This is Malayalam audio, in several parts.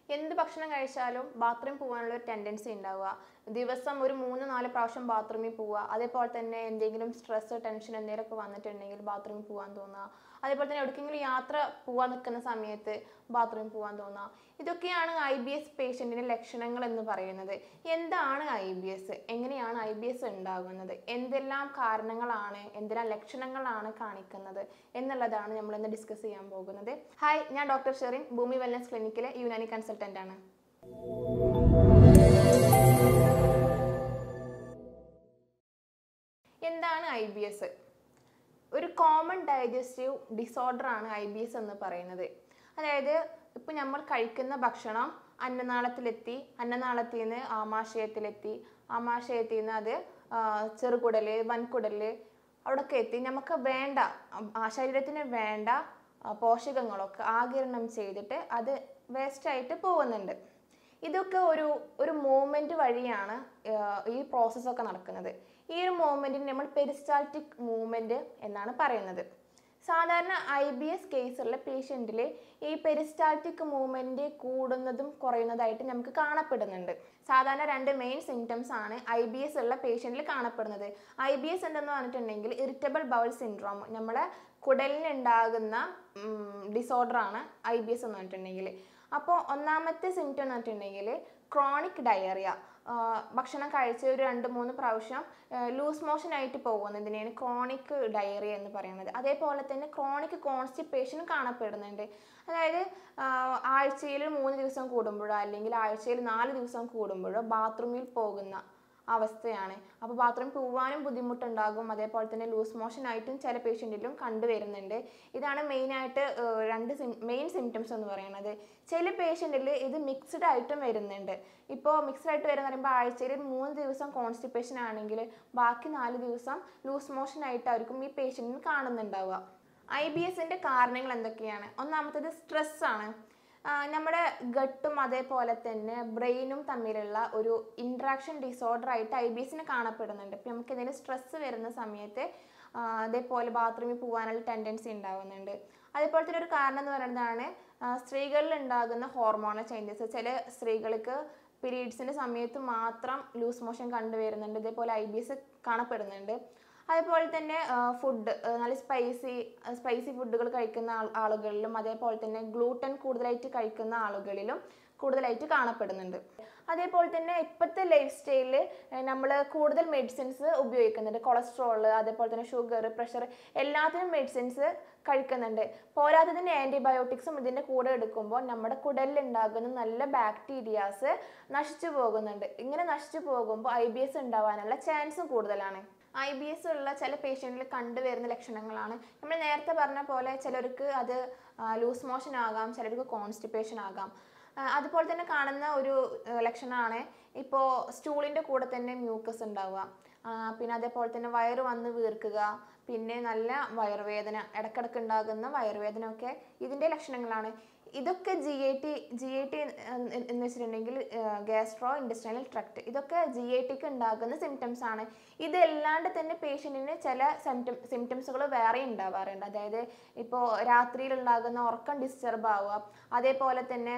എന്ത് ഭക്ഷണം കഴിച്ചാലും ബാത്റൂം പോകാനുള്ള ഒരു ടെൻഡൻസി ഉണ്ടാവുക ദിവസം ഒരു മൂന്ന് നാല് പ്രാവശ്യം ബാത്റൂമിൽ പോവുക അതേപോലെ തന്നെ എന്തെങ്കിലും സ്ട്രെസ് ടെൻഷൻ എന്തെങ്കിലുമൊക്കെ വന്നിട്ടുണ്ടെങ്കിൽ ബാത്റൂമിൽ പോകാൻ തോന്നുക അതേപോലെ തന്നെ എവിടേക്കെങ്കിലും യാത്ര പോകാൻ നിൽക്കുന്ന സമയത്ത് ബാത്റൂമിൽ പോകാൻ തോന്നുക ഇതൊക്കെയാണ് ഐ ബി എസ് പേഷ്യൻറ്റിൻ്റെ ലക്ഷണങ്ങൾ എന്ന് പറയുന്നത് എന്താണ് ഐ ബി എസ് എങ്ങനെയാണ് ഐ ബി എസ് ഉണ്ടാകുന്നത് എന്തെല്ലാം കാരണങ്ങളാണ് എന്തെല്ലാം ലക്ഷണങ്ങളാണ് കാണിക്കുന്നത് എന്നുള്ളതാണ് നമ്മൾ ഇന്ന് ഡിസ്കസ് ചെയ്യാൻ പോകുന്നത് ഹായ് ഞാൻ ഡോക്ടർ ഷെറിൻ ഭൂമി വെൽനസ് ക്ലിനിക്കിലെ യുനാനി കൺസൾട്ടൻ്റ് ആണ് എന്താണ് ഐ ബി എസ് ഒരു കോമൺ ഡൈജസ്റ്റീവ് ഡിസോർഡർ ആണ് ഐ ബി എസ് എന്ന് പറയുന്നത് അതായത് ഇപ്പം നമ്മൾ കഴിക്കുന്ന ഭക്ഷണം അന്നനാളത്തിലെത്തി അന്നനാളത്തിൽ നിന്ന് ആമാശയത്തിലെത്തി ആമാശയത്തിൽ നിന്ന് അത് ആ, ചെറുകുടല് വൻകുടല് അവിടെയൊക്കെ എത്തി നമുക്ക് വേണ്ട ആ ശരീരത്തിന് വേണ്ട ആ, പോഷകങ്ങളൊക്കെ ആകിരണം ചെയ്തിട്ട് അത് വേസ്റ്റായിട്ട് പോകുന്നുണ്ട് ഇതൊക്കെ ഒരു ഒരു മൂവ്മെന്റ് വഴിയാണ് ആഹ് ഈ പ്രോസസ്സൊക്കെ നടക്കുന്നത് ഈ ഒരു മൂവ്മെന്റിന് നമ്മൾ പെരിസ്റ്റാൾട്ടിക് മൂവ്മെന്റ് എന്നാണ് പറയുന്നത് സാധാരണ ഐ ബി എസ് കേസുള്ള പേഷ്യൻറ്റിൽ ഈ പെരിസ്റ്റാൾട്ടിക് മൂവ്മെന്റ് കൂടുന്നതും കുറയുന്നതായിട്ട് നമുക്ക് കാണപ്പെടുന്നുണ്ട് സാധാരണ രണ്ട് മെയിൻ സിംറ്റംസ് ആണ് ഐ ബി എസ് ഉള്ള പേഷ്യൻറ്റിൽ കാണപ്പെടുന്നത് ഐ ബി എസ് എന്തെന്ന് പറഞ്ഞിട്ടുണ്ടെങ്കിൽ ഇറിറ്റബിൾ ബൗൾ സിൻഡ്രോം നമ്മളെ കുടലിന് ഉണ്ടാകുന്ന ഡിസോർഡർ ആണ് ഐ ബി എസ് എന്ന് പറഞ്ഞിട്ടുണ്ടെങ്കിൽ അപ്പോൾ ഒന്നാമത്തെ സിംറ്റം എന്ന് പറഞ്ഞിട്ടുണ്ടെങ്കിൽ ക്രോണിക് ഡയറിയ ഭക്ഷണം കഴിച്ച് ഒരു രണ്ട് മൂന്ന് പ്രാവശ്യം ലൂസ് മോഷൻ ആയിട്ട് പോകുന്നതിനെയാണ് ക്രോണിക് ഡയറിയ എന്ന് പറയുന്നത് അതേപോലെ തന്നെ ക്രോണിക് കോൺസ്റ്റിപ്പേഷൻ കാണപ്പെടുന്നുണ്ട് അതായത് ആഴ്ചയിൽ മൂന്ന് ദിവസം കൂടുമ്പോഴോ അല്ലെങ്കിൽ ആഴ്ചയിൽ നാല് ദിവസം കൂടുമ്പോഴോ ബാത്റൂമിൽ പോകുന്ന അവസ്ഥയാണ് അപ്പോൾ ബാത്റൂമിൽ പോകാനും ബുദ്ധിമുട്ടുണ്ടാകും അതേപോലെ തന്നെ ലൂസ് മോഷൻ ആയിട്ടും ചില പേഷ്യൻറ്റിലും കണ്ടുവരുന്നുണ്ട് ഇതാണ് മെയിനായിട്ട് രണ്ട് മെയിൻ സിംറ്റംസ് എന്ന് പറയുന്നത് ചില പേഷ്യൻറ്റിൽ ഇത് മിക്സ്ഡ് ആയിട്ടും വരുന്നുണ്ട് ഇപ്പോൾ മിക്സ്ഡ് ആയിട്ട് വരുന്ന പറയുമ്പോൾ ആഴ്ചയിൽ മൂന്ന് ദിവസം കോൺസ്റ്റിപ്പേഷൻ ആണെങ്കിൽ ബാക്കി നാല് ദിവസം ലൂസ് മോഷൻ ആയിട്ടായിരിക്കും ഈ പേഷ്യൻറ്റിന് കാണുന്നുണ്ടാവുക ഐ ബി എസിൻ്റെ കാരണങ്ങൾ എന്തൊക്കെയാണ് ഒന്നാമത്തേത് സ്ട്രെസ് ആണ് ആ, നമ്മുടെ ഗട്ടും അതേപോലെ തന്നെ ബ്രെയിനും തമ്മിലുള്ള ഒരു ഇൻട്രാക്ഷൻ ഡിസോർഡർ ആയിട്ട് ഐ ബി എസിന് കാണപ്പെടുന്നുണ്ട് ഇപ്പം നമുക്ക് എന്തെങ്കിലും സ്ട്രെസ് വരുന്ന സമയത്ത് ആ, അതേപോലെ ബാത്റൂമിൽ പോകാനുള്ള ടെൻഡൻസി ഉണ്ടാകുന്നുണ്ട് അതേപോലെ തന്നെ ഒരു കാരണം എന്ന് പറയുന്നതാണ് ആ, സ്ത്രീകളിൽ ഉണ്ടാകുന്ന ഹോർമോണൽ ചേഞ്ചസ് ചില സ്ത്രീകൾക്ക് പീരീഡ്സിൻ്റെ സമയത്ത് മാത്രം ലൂസ് മോഷൻ കണ്ടുവരുന്നുണ്ട് ഇതേപോലെ ഐ ബി എസ് കാണപ്പെടുന്നുണ്ട് അതേപോലെ തന്നെ ഫുഡ് നല്ല സ്പൈസി സ്പൈസി ഫുഡുകൾ കഴിക്കുന്ന ആൾ- ആളുകളിലും അതേപോലെ തന്നെ ഗ്ലൂട്ടൻ കൂടുതലായിട്ട് കഴിക്കുന്ന ആളുകളിലും കൂടുതലായിട്ട് കാണപ്പെടുന്നുണ്ട് അതേപോലെ തന്നെ ഇപ്പോഴത്തെ ലൈഫ് സ്റ്റൈലിൽ നമ്മൾ കൂടുതൽ മെഡിസിൻസ് ഉപയോഗിക്കുന്നുണ്ട് കൊളസ്ട്രോൾ അതേപോലെ തന്നെ ഷുഗർ പ്രഷർ എല്ലാത്തിനും മെഡിസിൻസ് കഴിക്കുന്നുണ്ട് പോരാത്തതിന് ആൻറ്റിബയോട്ടിക്സും ഇതിൻ്റെ കൂടെ എടുക്കുമ്പോൾ നമ്മുടെ കുടലിൽ ഉണ്ടാകുന്ന നല്ല ബാക്ടീരിയാസ് നശിച്ചു പോകുന്നുണ്ട് ഇങ്ങനെ നശിച്ചു പോകുമ്പോൾ ഐ ബി എസ് ഉണ്ടാവാനുള്ള ചാൻസും കൂടുതലാണ് ഐ ബി എസ് ഉള്ള ചില പേഷ്യൻറ്റിൽ കണ്ടുവരുന്ന ലക്ഷണങ്ങളാണ് നമ്മൾ നേരത്തെ പറഞ്ഞ പോലെ ചിലർക്ക് അത് ലൂസ് മോഷൻ ആകാം ചിലർക്ക് കോൺസ്റ്റിപ്പേഷൻ ആകാം ആ, അതുപോലെ തന്നെ കാണുന്ന ഒരു ആ, ലക്ഷണമാണ് ഇപ്പോൾ സ്റ്റൂളിൻ്റെ കൂടെ തന്നെ മ്യൂക്കസ് ഉണ്ടാവുക ആ, പിന്നെ അതേപോലെ തന്നെ വയറ് വന്ന് വീർക്കുക പിന്നെ നല്ല വയറുവേദന ഇടക്കിടക്ക് ഉണ്ടാകുന്ന വയറുവേദന ഒക്കെ ഇതിൻ്റെ ലക്ഷണങ്ങളാണ് ഇതൊക്കെ G I T G I T എന്ന് വെച്ചിട്ടുണ്ടെങ്കിൽ ഗ്യാസ്ട്രോ ഇൻഡസ്ട്രിയൽ ട്രക്ട് ഇതൊക്കെ ജി ഐ ടിക്ക് ഉണ്ടാകുന്ന സിംറ്റംസ് ആണ് ഇതല്ലാണ്ട് തന്നെ പേഷ്യൻറ്റിന് ചില സിംറ്റം സിംറ്റംസുകൾ വേറെ ഉണ്ടാവാറുണ്ട് അതായത് ഇപ്പോൾ രാത്രിയിൽ ഉണ്ടാകുന്ന ഉറക്കം ഡിസ്റ്റർബ് ആവുക അതേപോലെ തന്നെ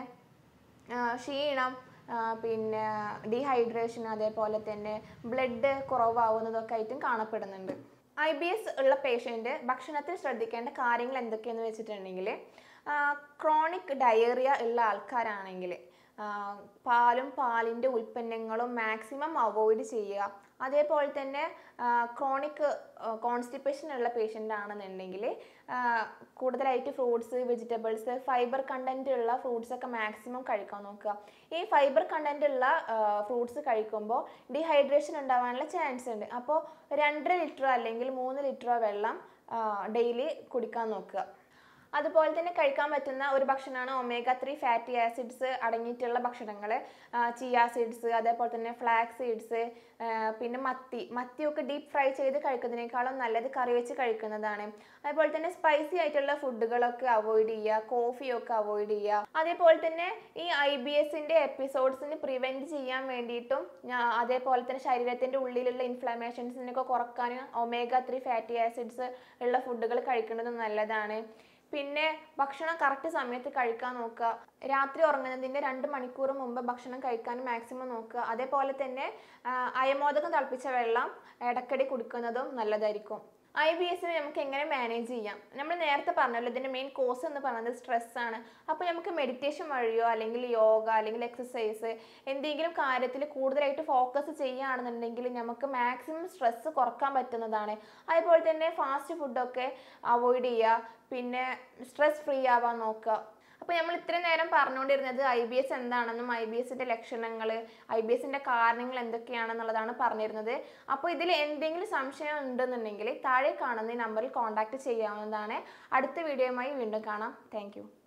ആ, ക്ഷീണം ആ, പിന്നെ ഡീഹൈഡ്രേഷൻ അതേപോലെ തന്നെ ബ്ലഡ് കുറവാവുന്നതൊക്കെ ആയിട്ടും കാണപ്പെടുന്നുണ്ട് ഐ ബി എസ് ഉള്ള പേഷ്യൻ്റ് ഭക്ഷണത്തിൽ ശ്രദ്ധിക്കേണ്ട കാര്യങ്ങൾ എന്തൊക്കെയെന്ന് വെച്ചിട്ടുണ്ടെങ്കിൽ ക്രോണിക് ഡയേറിയ ഉള്ള ആൾക്കാരാണെങ്കിൽ ആ, പാലും പാലിൻ്റെ ഉൽപ്പന്നങ്ങളും മാക്സിമം അവോയ്ഡ് ചെയ്യുക അതേപോലെ തന്നെ ക്രോണിക് കോൺസ്റ്റിപ്പേഷൻ ഉള്ള പേഷ്യൻ്റ് ആണെന്നുണ്ടെങ്കിൽ കൂടുതലായിട്ട് ഫ്രൂട്ട്സ് വെജിറ്റബിൾസ് ഫൈബർ കണ്ടന്റ് ഉള്ള ഫ്രൂട്ട്സ് ഒക്കെ മാക്സിമം കഴിക്കാൻ നോക്കുക ഈ ഫൈബർ കണ്ടന്റ് ഉള്ള ഫ്രൂട്ട്സ് കഴിക്കുമ്പോൾ ഡീഹൈഡ്രേഷൻ ഉണ്ടാവാനുള്ള ചാൻസ് ഉണ്ട് അപ്പോൾ രണ്ടര ലിറ്റർ അല്ലെങ്കിൽ മൂന്ന് ലിറ്റർ വെള്ളം ഡെയിലി കുടിക്കാൻ നോക്കുക അതുപോലെ തന്നെ കഴിക്കാൻ പറ്റുന്ന ഒരു ഭക്ഷണമാണ് ഒമേഗ ത്രീ ഫാറ്റി ആസിഡ്സ് അടങ്ങിയിട്ടുള്ള ഭക്ഷണങ്ങൾ ചിയ സീഡ്സ് അതേപോലെ തന്നെ ഫ്ലാക്സ് സീഡ്സ് പിന്നെ മത്തി മത്തിയൊക്കെ ഡീപ്പ് ഫ്രൈ ചെയ്ത് കഴിക്കുന്നതിനേക്കാളും നല്ലത് കറി വെച്ച് കഴിക്കുന്നതാണ് അതേപോലെ തന്നെ സ്പൈസി ആയിട്ടുള്ള ഫുഡുകളൊക്കെ അവോയ്ഡ് ചെയ്യുക കോഫിയൊക്കെ അവോയ്ഡ് ചെയ്യുക അതേപോലെ തന്നെ ഈ ഐ ബി എസിൻ്റെ എപ്പിസോഡ്സിന് പ്രിവെൻറ്റ് ചെയ്യാൻ വേണ്ടിയിട്ടും ഞാ- അതേപോലെ തന്നെ ശരീരത്തിൻ്റെ ഉള്ളിലുള്ള ഇൻഫ്ലമേഷൻസിനൊക്കെ കുറക്കാൻ ഒമേഗ ത്രീ ഫാറ്റി ആസിഡ്സ് ഉള്ള ഫുഡുകൾ കഴിക്കുന്നത് നല്ലതാണ് പിന്നെ ഭക്ഷണം കറക്റ്റ് സമയത്ത് കഴിക്കാൻ നോക്കുക രാത്രി ഉറങ്ങുന്നതിൻ്റെ രണ്ട് മണിക്കൂർ മുമ്പ് ഭക്ഷണം കഴിക്കാൻ മാക്സിമം നോക്കുക അതേപോലെ തന്നെ ആ, അയമോദകം തിളപ്പിച്ച വെള്ളം ഇടയ്ക്കിടെ കുടിക്കുന്നതും നല്ലതായിരിക്കും ഐ ബി എസിനെ നമുക്ക് എങ്ങനെ മാനേജ് ചെയ്യാം നമ്മൾ നേരത്തെ പറഞ്ഞല്ലോ ഇതിൻ്റെ മെയിൻ കോസ് എന്ന് പറയുന്നത് സ്ട്രെസ് ആണ് അപ്പോൾ നമുക്ക് മെഡിറ്റേഷൻ വഴിയോ അല്ലെങ്കിൽ യോഗ അല്ലെങ്കിൽ എക്സസൈസ് എന്തെങ്കിലും കാര്യത്തിൽ കൂടുതലായിട്ട് ഫോക്കസ് ചെയ്യുകയാണെന്നുണ്ടെങ്കിൽ നമുക്ക് മാക്സിമം സ്ട്രെസ് കുറക്കാൻ പറ്റുന്നതാണ് അതുപോലെ തന്നെ ഫാസ്റ്റ് ഫുഡൊക്കെ അവോയ്ഡ് ചെയ്യുക പിന്നെ സ്ട്രെസ് ഫ്രീ ആവാൻ നോക്കുക അപ്പോൾ നമ്മൾ ഇത്രയും നേരം പറഞ്ഞുകൊണ്ടിരുന്നത് ഐ ബി എസ് എന്താണെന്നും ഐ ബി എസിൻ്റെ ലക്ഷണങ്ങൾ ഐ ബി എസിൻ്റെ കാരണങ്ങൾ എന്തൊക്കെയാണെന്നുള്ളതാണ് പറഞ്ഞിരുന്നത് അപ്പോൾ ഇതിൽ എന്തെങ്കിലും സംശയം ഉണ്ടെന്നുണ്ടെങ്കിൽ താഴെ കാണുന്ന ഈ നമ്പറിൽ കോൺടാക്ട് ചെയ്യാവുന്നതാണ് അടുത്ത വീഡിയോയുമായി വീണ്ടും കാണാം താങ്ക്